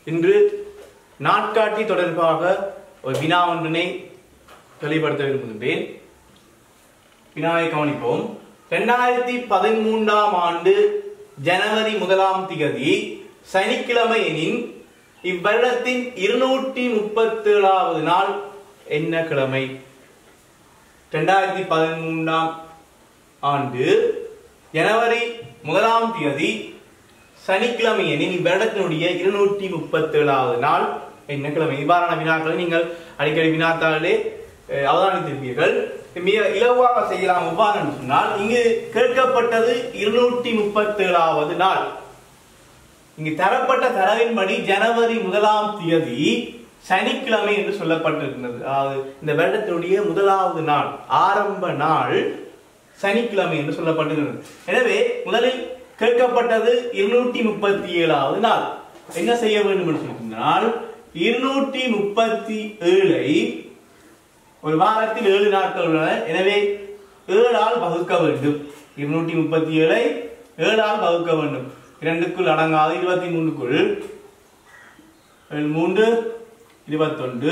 இன்று நாட்காட்டி தொடர்பாக ஒரு வினா ஒன்றினை தெளிவுபடுத்த விரும்புகின்றேன் வினாவை கவனிப்போம் இரண்டாயிரத்தி பதிமூன்றாம் ஆண்டு ஜனவரி முதலாம் திகதி சனிக்கிழமை எனின் இவ்வருடத்தின் இருநூற்றி முப்பத்தி ஏழாவது நாள் என்ன கிழமை இரண்டாயிரத்தி பதிமூன்றாம் ஆண்டு ஜனவரி முதலாம் தேதி சனிக்கிழமை எனின் இவ்வருடத்தினுடைய இருநூற்றி முப்பத்தி ஏழாவது நாள் என்ன கிழமை இவ்வாறான வினாக்களை நீங்கள் அடிக்கடி வினாத்தாளே அஹ், அவதானித்திருப்பீர்கள் மிக இலவாக செய்யலாம் எவ்வாறு என்று சொன்னால் இங்கு கேட்கப்பட்டது இருநூற்றி முப்பத்தி ஏழாவது நாள் இங்கு தரப்பட்ட தரவின்படி ஜனவரி முதலாம் தேதி சனிக்கிழமை என்று சொல்லப்பட்டிருக்கிறது அதாவது இந்த வருடத்தினுடைய முதலாவது நாள் ஆரம்ப நாள் சனிக்கிழமை என்று சொல்லப்பட்டிருக்கிறது எனவே முதலில் கேட்கப்பட்டது இருநூற்றி முப்பத்தி ஏழாவது நாள் என்ன செய்ய வேண்டும் என்று சொன்னால் இருநூற்றி முப்பத்தி ஏழை ஒரு வாரத்தில் ஏழு நாட்கள் உள்ளன எனவே ஏழால் வகுக்க வேண்டும் இருநூற்றி முப்பத்தி ஏழை ஏழால் வகுக்க வேண்டும் இரண்டுக்குள் அடங்காது இருபத்தி மூணுக்குள் ஏழு மூன்று இருபத்தொன்று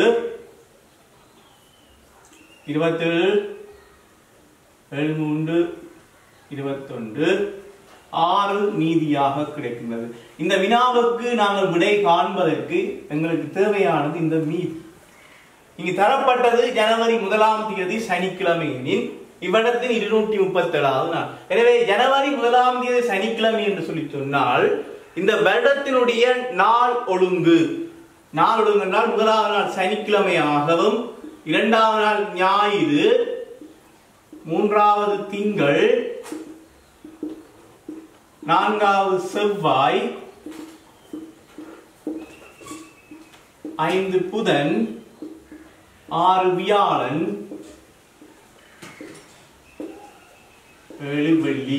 இருபத்தேழு ஏழு மூன்று இருபத்தொன்று ஆறு மீதியாக கிடைக்கின்றது இந்த வினாவுக்கு நாங்கள் விடை காண்பதற்கு எங்களுக்கு தேவையானது இந்த மீதி இங்கு தரப்பட்டது ஜனவரி முதலாம் தேதி சனிக்கிழமை எனின் இவ்விடத்தில் இருநூற்றி முப்பத்தி ஏழாவது நாள் எனவே ஜனவரி முதலாம் தேதி சனிக்கிழமை என்று சொல்லி சொன்னால் இந்த வருடத்தினுடைய நாள் ஒழுங்கு நாள் ஒழுங்கு என்றால் முதலாவது நாள் சனிக்கிழமையாகவும் இரண்டாவது நாள் ஞாயிறு மூன்றாவது திங்கள் நான்காவது செவ்வாய் ஐந்து புதன் ஆறு வியாழன் ஏழு வெள்ளி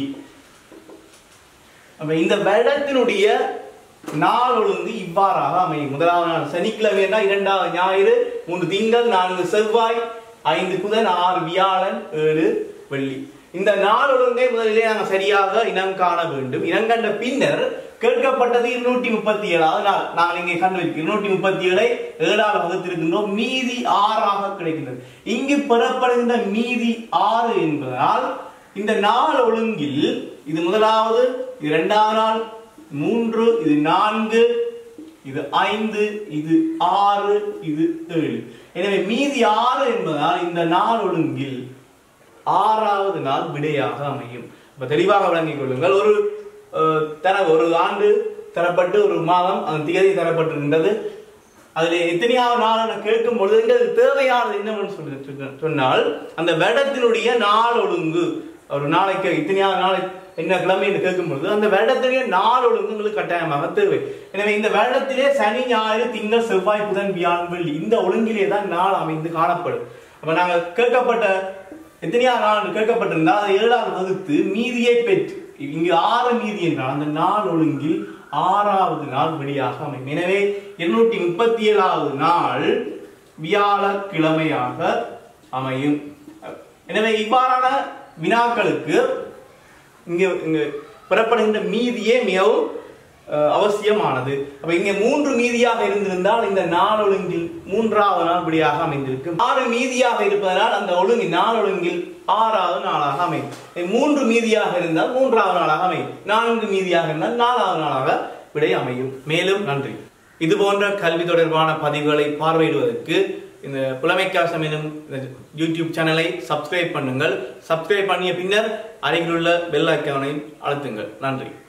அப்ப இந்த வருடத்தினுடைய நாள் ஒழுங்கு இவ்வாறாக அமையும் முதலாவது நாள் சனிக்கிழமை என்றால் இரண்டாவது ஞாயிறு மூன்று திங்கள் நான்கு செவ்வாய் ஐந்து புதன் ஆறு வியாழன் ஏழு வெள்ளி இந்த நாள் ஒழுங்கை முதலிலே நாங்கள் சரியாக இனம் காண வேண்டும் இனம் கண்ட பின்னர் கேட்கப்பட்டது இருநூற்றி முப்பத்தி ஏழாவது நாள் நாங்கள் இங்கே கண்டுபிடிக்கிறோம் இருநூற்றி முப்பத்தி ஏழை ஏழால் வகுத்திருக்கின்றோம் மீதி ஆறாக கிடைக்கின்றது இங்கு பெறப்படுகின்ற மீதி ஆறு என்பதால் இந்த நாள் ஒழுங்கில் இது முதலாவது இது இரண்டாவது நாள் மூன்று இது நான்கு இது ஐந்து இது ஆறு இது ஏழு எனவே மீதி ஆறு என்பதால் இந்த நாள் ஒழுங்கில் ஆறாவது நாள் விடையாக அமையும் இப்ப தெளிவாக விளங்கிக் கொள்ளுங்கள் ஒரு அஹ், தர ஒரு ஆண்டு தரப்பட்டு ஒரு மாதம் அதன் தேதி தரப்பட்டிருக்கின்றது அதுல எத்தனையாவது நாள் என கேட்கும் பொழுது எங்களுக்கு தேவையானது என்னவென்று சொல்லி சொன்ன- சொன்னால் அந்த வருடத்தினுடைய நாள் ஒழுங்கு ஒரு நாளைக்கு இத்தனையாவது நாளை என்ன கிழமை என்று கேட்கும் பொழுது அந்த வருடத்தினுடைய நாள் ஒழுங்கு உங்களுக்கு கட்டாயமாக தேவை எனவே இந்த வருடத்திலே சனி ஞாயிறு திங்கள் செவ்வாய் புதன் வியாழன் வெள்ளி இந்த ஒழுங்கிலே தான் நாள் அமைந்து காணப்படும் அப்ப நாங்கள் கேட்கப்பட்ட எத்தனையாவது நாள் என்று கேட்கப்பட்டிருந்தால் அதை ஏழாவது வகுத்து மீதியை பெற்று இங்கு ஆறு மீதி என்றால் அந்த நாள் ஒழுங்கில் ஆறாவது நாள் வெளியாக அமையும் எனவே இருநூற்றி முப்பத்தி ஏழாவது நாள் வியாழக்கிழமையாக அமையும் எனவே இவ்வாறான வினாக்களுக்கு இங்க இங்க பெறப்படுகின்ற மீதியே மிகவும் அஹ், அவசியமானது அப்ப இங்க மூன்று மீதியாக இருந்திருந்தால் இந்த நாள் ஒழுங்கில் மூன்றாவது நாள் படியாக அமைந்திருக்கும் ஆறு மீதியாக இருப்பதனால் அந்த ஒழுங்கு நாள் ஒழுங்கில் ஆறாவது நாளாக அமையும் இது மூன்று மீதியாக இருந்தால் மூன்றாவது நாளாக அமையும் நான்கு மீதியாக இருந்தால் நாலாவது நாளாக விடை அமையும் மேலும் நன்றி இது போன்ற கல்வி தொடர்பான பதிவுகளை பார்வையிடுவதற்கு இந்த புலமைக்காசம் எனும் இந்த யூடியூப் சேனலை சப்ஸ்கிரைப் பண்ணுங்கள் சப்ஸ்கிரைப் பண்ணிய பின்னர் அருகிலுள்ள பெல் ஐக்கானை அழுத்துங்கள் நன்றி